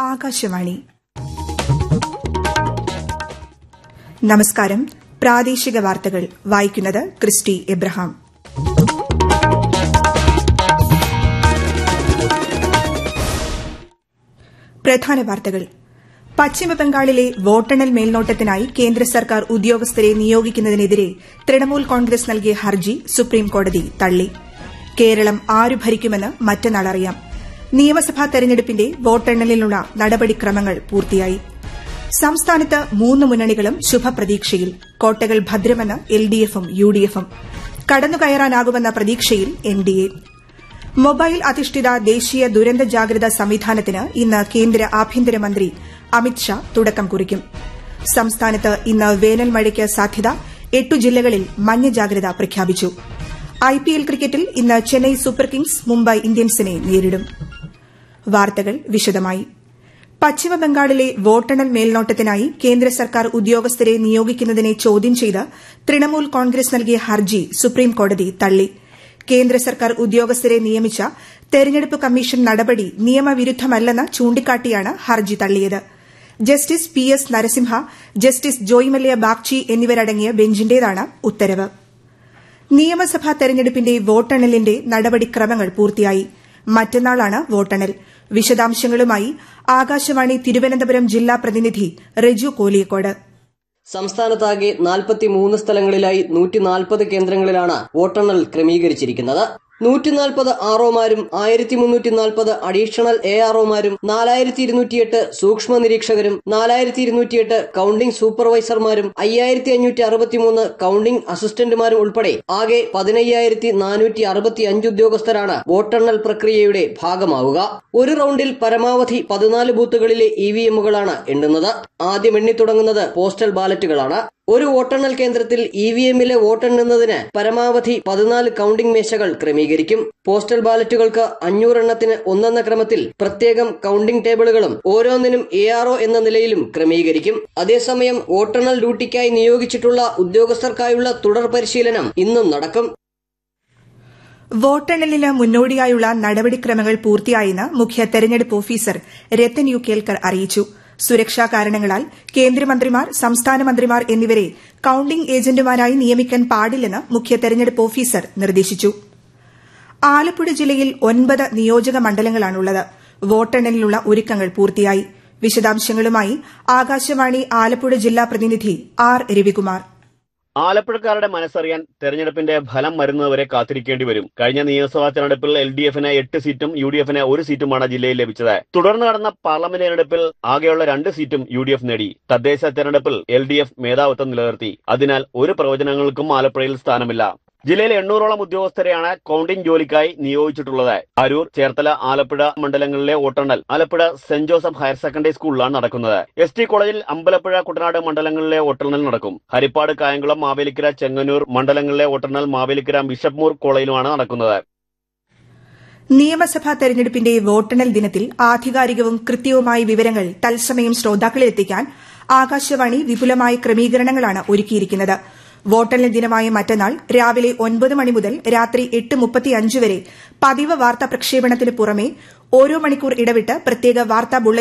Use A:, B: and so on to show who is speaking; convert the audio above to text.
A: ആകാശവാണി നമസ്കാരം പ്രാദേശിക വാർത്തകൾ വായിക്കുന്നത് ക്രിസ്റ്റി എബ്രഹാം പ്രധാന വാർത്തകൾ പശ്ചിമബംഗാളിലെ വോട്ടെണ്ണൽ മേൽനോട്ടത്തിനായി കേന്ദ്ര സർക്കാർ ഉദ്യോഗസ്ഥരെ നിയോഗിക്കുന്നതിനെതിരെ തൃണമൂൽ കോൺഗ്രസ് നൽകിയ ഹർജി സുപ്രീംകോടതി തള്ളി കേരളം ആരു ഭരിക്കുമെന്ന് മറ്റന്നാൾ അറിയാം നിയമസഭാ തെരഞ്ഞെടുപ്പിന്റെ വോട്ടെണ്ണലിനുള്ള നടപടിക്രമങ്ങൾ പൂർത്തിയായി സംസ്ഥാനത്ത് മൂന്ന് മുന്നണികളും ശുഭപ്രതീക്ഷയിൽ കോട്ടകൾ ഭദ്രമെന്ന് എൽഡിഎഫും യുഡിഎഫും കടന്നുകയറാനാകുമെന്ന പ്രതീക്ഷയിൽ എൻഡിഎ മൊബൈൽ അധിഷ്ഠിത ദേശീയ ദുരന്ത ജാഗ്രതാ സംവിധാനത്തിന് ഇന്ന് കേന്ദ്ര ആഭ്യന്തരമന്ത്രി അമിത്ഷാ തുടക്കം കുറിക്കും സംസ്ഥാനത്ത് ഇന്ന് വേനൽ മഴയ്ക്ക് സാധ്യത എട്ടു ജില്ലകളിൽ മഞ്ഞ ജാഗ്രത പ്രഖ്യാപിച്ചു ഐപിഎൽ ക്രിക്കറ്റിൽ ഇന്ന് ചെന്നൈ സൂപ്പർ കിങ്സ് മുംബൈ ഇന്ത്യൻസിനെ നേരിടും വാർത്തകൾ വിശദമായി പശ്ചിമബംഗാളിലെ വോട്ടെണ്ണൽ മേൽനോട്ടത്തിനായി കേന്ദ്ര സർക്കാർ ഉദ്യോഗസ്ഥരെ നിയോഗിക്കുന്നതിനെ ചോദ്യം ചെയ്ത് തൃണമൂൽ കോൺഗ്രസ് നൽകിയ ഹർജി സുപ്രീംകോടതി തള്ളി കേന്ദ്ര സർക്കാർ ഉദ്യോഗസ്ഥരെ നിയമിച്ച തെരഞ്ഞെടുപ്പ് കമ്മീഷൻ നടപടി നിയമവിരുദ്ധമല്ലെന്ന് ചൂണ്ടിക്കാട്ടിയാണ് ഹർജി തള്ളിയത് justice P S Narasimha justice Joymalya Bagchi എന്നിവരടങ്ങിയ ബെഞ്ചിന്റേതാണ് ഉത്തരവ് നിയമസഭാ തെരഞ്ഞെടുപ്പിന്റെ വോട്ടെണ്ണലിന്റെ നടപടിക്രമങ്ങൾ പൂർത്തിയായി മറ്റന്നാളാണ് വോട്ടെണ്ണൽ വിശദാംശങ്ങളുമായി ആകാശവാണി തിരുവനന്തപുരം ജില്ലാ പ്രതിനിധി റെജു കോലിയക്കോട്
B: സംസ്ഥാനത്താകെ നാൽപ്പത്തിമൂന്ന് സ്ഥലങ്ങളിലായി നൂറ്റി നാൽപ്പത് കേന്ദ്രങ്ങളിലാണ് വോട്ടെണ്ണൽ ക്രമീകരിച്ചിരിക്കുന്നത് നൂറ്റി നാൽപ്പത് ആർഒമാരും ആയിരത്തി മുന്നൂറ്റി നാൽപ്പത് അഡീഷണൽ എ ആർഒമാരും നാലായിരത്തി ഇരുന്നൂറ്റിയെട്ട് സൂക്ഷ്മ നിരീക്ഷകരും നാലായിരത്തി ഇരുന്നൂറ്റിയെട്ട് കൌണ്ടിംഗ് സൂപ്പർവൈസർമാരും അയ്യായിരത്തി അഞ്ഞൂറ്റി അറുപത്തിമൂന്ന് കൌണ്ടിംഗ് അസിസ്റ്റന്റുമാരും ഉൾപ്പെടെ ആകെ പതിനയ്യായിരത്തി നാനൂറ്റി അറുപത്തി അഞ്ച് ഉദ്യോഗസ്ഥരാണ് വോട്ടെണ്ണൽ പ്രക്രിയയുടെ ഭാഗമാവുക ഒരു റൌണ്ടിൽ പരമാവധി പതിനാല് ബൂത്തുകളിലെ ഇ വി എമ്മുകളാണ് എണ്ണുന്നത് ആദ്യം എണ്ണി തുടങ്ങുന്നത് പോസ്റ്റൽ ബാലറ്റുകളാണ് ഒരു വോട്ടെണ്ണൽ കേന്ദ്രത്തിൽ ഇ വി എമ്മിലെ വോട്ടെണ്ണുന്നതിന് പരമാവധി പതിനാല് കൌണ്ടിംഗ് മേശകൾ ക്രമീകരിക്കും പോസ്റ്റൽ ബാലറ്റുകൾക്ക് അഞ്ഞൂറെണ്ണത്തിന് ഒന്നെന്ന ക്രമത്തിൽ പ്രത്യേകം കൌണ്ടിംഗ് ടേബിളുകളും ഓരോന്നിനും എ ആർഒ എന്ന നിലയിലും ക്രമീകരിക്കും അതേസമയം വോട്ടെണ്ണൽ ഡ്യൂട്ടിക്കായി നിയോഗിച്ചിട്ടുള്ള ഉദ്യോഗസ്ഥർക്കായുള്ള തുടർ പരിശീലനം ഇന്നും നടക്കും
A: വോട്ടെണ്ണലിന് മുന്നോടിയായുള്ള നടപടിക്രമങ്ങൾ പൂർത്തിയായെന്ന് മുഖ്യ തെരഞ്ഞെടുപ്പ് ഓഫീസർ രത്തൻ യു കേൽക്കർ അറിയിച്ചു സുരക്ഷാ കാരണങ്ങളാൽ കേന്ദ്രമന്ത്രിമാർ സംസ്ഥാന മന്ത്രിമാർ എന്നിവരെ കൌണ്ടിംഗ് ഏജന്റുമാരായി നിയമിക്കാൻ പാടില്ലെന്ന് മുഖ്യ തെരഞ്ഞെടുപ്പ് ഓഫീസർ നിർദ്ദേശിച്ചു ആലപ്പുഴ ജില്ലയിൽ ഒൻപത് നിയോജക മണ്ഡലങ്ങളാണുള്ളത് വോട്ടെണ്ണലിനുള്ള ഒരുക്കങ്ങൾ പൂർത്തിയായി വിശദാംശങ്ങളുമായി ആകാശവാണി ആലപ്പുഴ ജില്ലാ പ്രതിനിധി ആർ രവികുമാർ
C: ആലപ്പുഴക്കാരുടെ മനസ്സറിയാൻ തെരഞ്ഞെടുപ്പിന്റെ ഫലം വരുന്നതുവരെ കാത്തിരിക്കേണ്ടി വരും കഴിഞ്ഞ നിയമസഭാ തെരഞ്ഞെടുപ്പിൽ എൽ ഡി എഫിന് എട്ട് സീറ്റും യു ഡി എഫിന് ഒരു സീറ്റുമാണ് ജില്ലയിൽ ലഭിച്ചത് തുടർന്ന് നടന്ന പാർലമെന്റ് തെരഞ്ഞെടുപ്പിൽ ആകെയുള്ള രണ്ട് സീറ്റും യു ഡി എഫ് നേടി തദ്ദേശ തെരഞ്ഞെടുപ്പിൽ എൽ ഡി എഫ് മേധാവിത്വം നിലനിർത്തി അതിനാൽ ഒരു പ്രവചനങ്ങൾക്കും ആലപ്പുഴയിൽ സ്ഥാനമില്ല ജില്ലയിൽ എണ്ണൂറോളം ഉദ്യോഗസ്ഥരെയാണ് കൌണ്ടിംഗ് ജോലിക്കായി നിയോഗിച്ചിട്ടുള്ളത് അരൂർ ചേർത്തല ആലപ്പുഴ മണ്ഡലങ്ങളിലെ വോട്ടെണ്ണൽ Alappuzha saint Joseph higher secondary സ്കൂളിലാണ് നടക്കുന്നത് എസ് ടി കോളേജിൽ അമ്പലപ്പുഴ കുട്ടനാട് മണ്ഡലങ്ങളിലെ വോട്ടെണ്ണൽ നടക്കും ഹരിപ്പാട് കായംകുളം മാവേലിക്കര ചെങ്ങന്നൂർ മണ്ഡലങ്ങളിലെ വോട്ടെണ്ണൽ മാവേലിക്കര ബിഷപ്മൂർ കോളേജിലുമാണ് നടക്കുന്നത്
A: നിയമസഭാ തെരഞ്ഞെടുപ്പിന്റെ വോട്ടെണ്ണൽ ദിനത്തിൽ ആധികാരികവും കൃത്യവുമായ വിവരങ്ങൾ തത്സമയം ശ്രോതാക്കളിലെത്തിക്കാൻ ആകാശവാണി വിപുലമായ ക്രമീകരണങ്ങളാണ് ഒരുക്കിയിരിക്കുന്നത് വോട്ടെണ്ണൽ ദിനമായ മറ്റന്നാൾ രാവിലെ ഒൻപത് മണി മുതൽ രാത്രി എട്ട് മുപ്പത്തിയഞ്ച് വരെ പതിവ് വാർത്താ പ്രക്ഷേപണത്തിന് പുറമെ ഓരോ മണിക്കൂർ ഇടവിട്ട് പ്രത്യേക വാർത്താ